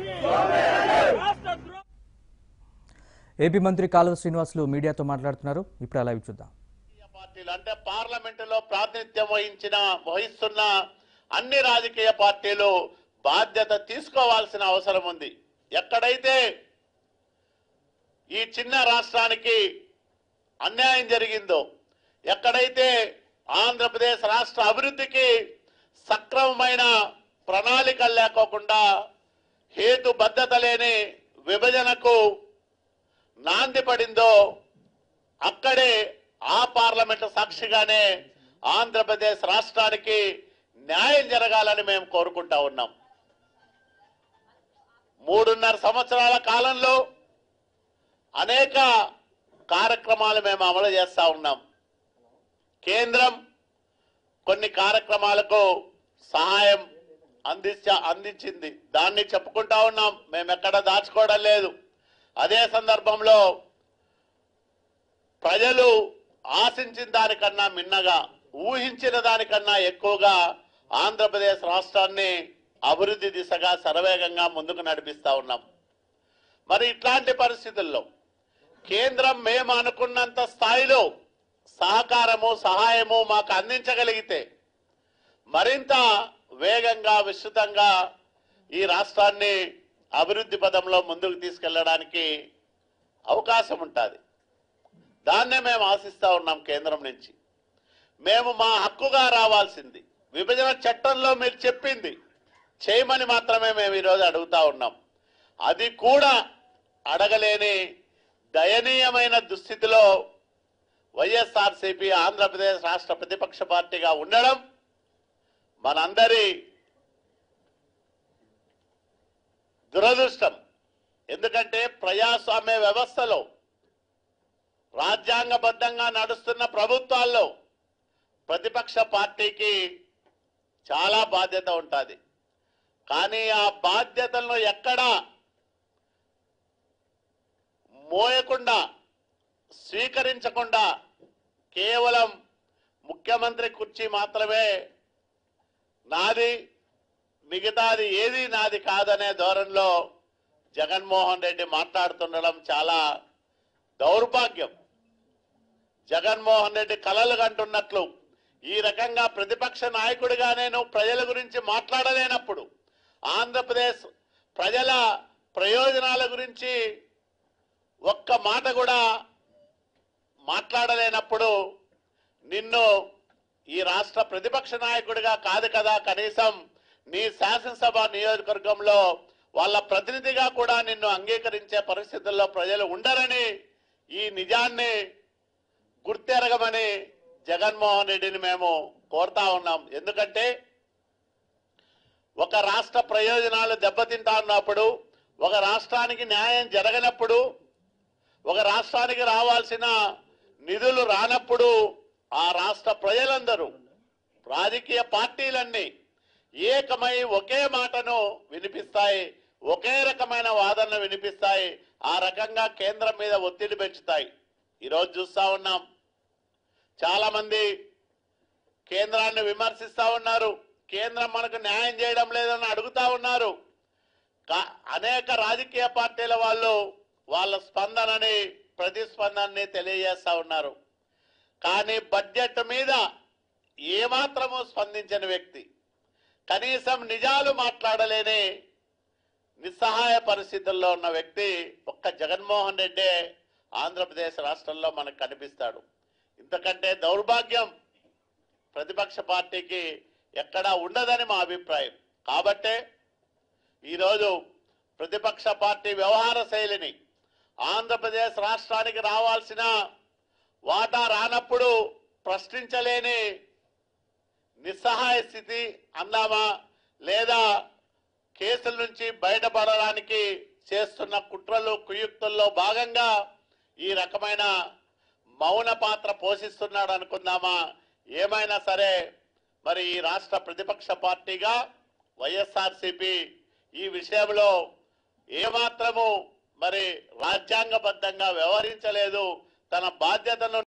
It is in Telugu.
రాష్ట్ర ద్రోహ ఏపీ మంత్రి కాలువ శ్రీనివాసులు మీడియాతో మాట్లాడుతున్నారు ఇప్పుడు అలా చూద్దాం రాజకీయ పార్టీలు అంటే పార్లమెంటులో ప్రాతినిధ్యం వహించిన వహిస్తున్న అన్ని రాజకీయ పార్టీలు బాధ్యత తీసుకోవాల్సిన అవసరం ఉంది ఎక్కడైతే ఈ చిన్న రాష్ట్రానికి అన్యాయం జరిగిందో ఎక్కడైతే ఆంధ్రప్రదేశ్ రాష్ట్ర అభివృద్ధికి సక్రమమైన ప్రణాళికలు లేకోకుండా హేతుబద్ధత లేని విభజనకు నాంది పడిందో అక్కడే ఆ పార్లమెంటు సాక్షిగానే ఆంధ్రప్రదేశ్ రాష్ట్రానికి న్యాయం జరగాలని మేము కోరుకుంటా ఉన్నాం మూడున్నర సంవత్సరాల కాలంలో అనేక కార్యక్రమాలు మేము అమలు చేస్తా ఉన్నాం కేంద్రం కొన్ని కార్యక్రమాలకు సహాయం అందించ అందించింది దాన్ని చెప్పుకుంటా ఉన్నాం మేము ఎక్కడ దాచుకోవడం లేదు అదే సందర్భంలో ప్రజలు ఆశించిన దానికన్నా మిన్నగా ఊహించిన దానికన్నా ఎక్కువగా ఆంధ్రప్రదేశ్ రాష్ట్రాన్ని అభివృద్ధి దిశగా శరవేగంగా ముందుకు నడిపిస్తా ఉన్నాం మరి ఇట్లాంటి పరిస్థితుల్లో కేంద్రం మేము అనుకున్నంత స్థాయిలో సహకారము సహాయము మాకు అందించగలిగితే మరింత వేగంగా విస్తృతంగా ఈ రాష్ట్రాన్ని అభివృద్ధి పదంలో ముందుకు తీసుకెళ్ళడానికి అవకాశం ఉంటుంది దాన్నే మేము ఆశిస్తా ఉన్నాం కేంద్రం నుంచి మేము మా హక్కుగా రావాల్సింది విభజన చట్టంలో మీరు చెప్పింది చేయమని మాత్రమే మేము ఈరోజు అడుగుతా ఉన్నాం అది కూడా అడగలేని దయనీయమైన దుస్థితిలో వైఎస్ఆర్సీపీ ఆంధ్రప్రదేశ్ రాష్ట్ర ప్రతిపక్ష పార్టీగా ఉండడం మనందరి దురదృష్టం ఎందుకంటే ప్రజాస్వామ్య వ్యవస్థలో రాజ్యాంగబద్ధంగా నడుస్తున్న ప్రభుత్వాల్లో ప్రతిపక్ష పార్టీకి చాలా బాధ్యత ఉంటుంది కానీ ఆ బాధ్యతలను ఎక్కడా మోయకుండా స్వీకరించకుండా కేవలం ముఖ్యమంత్రి కుర్చీ మాత్రమే నాది మిగతాది ఏది నాది కాదనే ధోరణిలో జగన్మోహన్ రెడ్డి మాట్లాడుతుండడం చాలా దౌర్భాగ్యం జగన్మోహన్ రెడ్డి కలలు కంటున్నట్లు ఈ రకంగా ప్రతిపక్ష నాయకుడిగా నేను ప్రజల గురించి మాట్లాడలేనప్పుడు ఆంధ్రప్రదేశ్ ప్రజల ప్రయోజనాల గురించి ఒక్క మాట కూడా మాట్లాడలేనప్పుడు నిన్ను ఈ రాష్ట్ర ప్రతిపక్ష నాయకుడిగా కాదు కదా కనీసం నీ శాసనసభ నియోజకవర్గంలో వాళ్ళ ప్రతినిధిగా కూడా నిన్ను అంగీకరించే పరిస్థితుల్లో ప్రజలు ఉండరని ఈ నిజాన్ని గుర్తెరగమని జగన్మోహన్ రెడ్డిని మేము కోరుతా ఉన్నాం ఎందుకంటే ఒక రాష్ట్ర ప్రయోజనాలు దెబ్బతింటా ఉన్నప్పుడు ఒక రాష్ట్రానికి న్యాయం జరగనప్పుడు ఒక రాష్ట్రానికి రావాల్సిన నిధులు రానప్పుడు ఆ రాష్ట్ర ప్రజలందరూ రాజకీయ పార్టీలన్నీ ఏకమై ఒకే మాటను వినిపిస్తాయి ఒకే రకమైన వాదనలు వినిపిస్తాయి ఆ రకంగా కేంద్రం మీద ఒత్తిడి పెంచుతాయి ఈరోజు చూస్తా ఉన్నాం చాలా మంది కేంద్రాన్ని విమర్శిస్తా ఉన్నారు కేంద్రం మనకు న్యాయం చేయడం లేదని అడుగుతా ఉన్నారు కా- అనేక రాజకీయ పార్టీల వాళ్ళు వాళ్ళ స్పందనని ప్రతిస్పందనని తెలియజేస్తా ఉన్నారు కానీ బడ్జెట్ మీద ఏమాత్రము స్పందించని వ్యక్తి కనీసం నిజాలు మాట్లాడలేని నిస్సహాయ పరిస్థితుల్లో ఉన్న వ్యక్తి ఒక్క జగన్మోహన్ రెడ్డే ఆంధ్రప్రదేశ్ రాష్ట్రంలో మనకు కనిపిస్తాడు ఇంతకంటే దౌర్భాగ్యం ప్రతిపక్ష పార్టీకి ఎక్కడా ఉండదని మా అభిప్రాయం కాబట్టే ఈరోజు ప్రతిపక్ష పార్టీ వ్యవహార శైలిని ఆంధ్రప్రదేశ్ రాష్ట్రానికి రావాల్సిన వాటా రానప్పుడు ప్రశ్నించలేని నిస్సహాయ స్థితి అందామా లేదా కేసుల నుంచి బయటపడడానికి చేస్తున్న కుట్రలు కుయుక్తుల్లో భాగంగా ఈ రకమైన మౌన పాత్ర పోషిస్తున్నాడు అనుకుందామా ఏమైనా సరే మరి ఈ రాష్ట్ర ప్రతిపక్ష పార్టీగా వైఎస్ఆర్సిపి ఈ విషయంలో ఏమాత్రము మరి రాజ్యాంగబద్ధంగా వ్యవహరించలేదు తన బాధ్యతను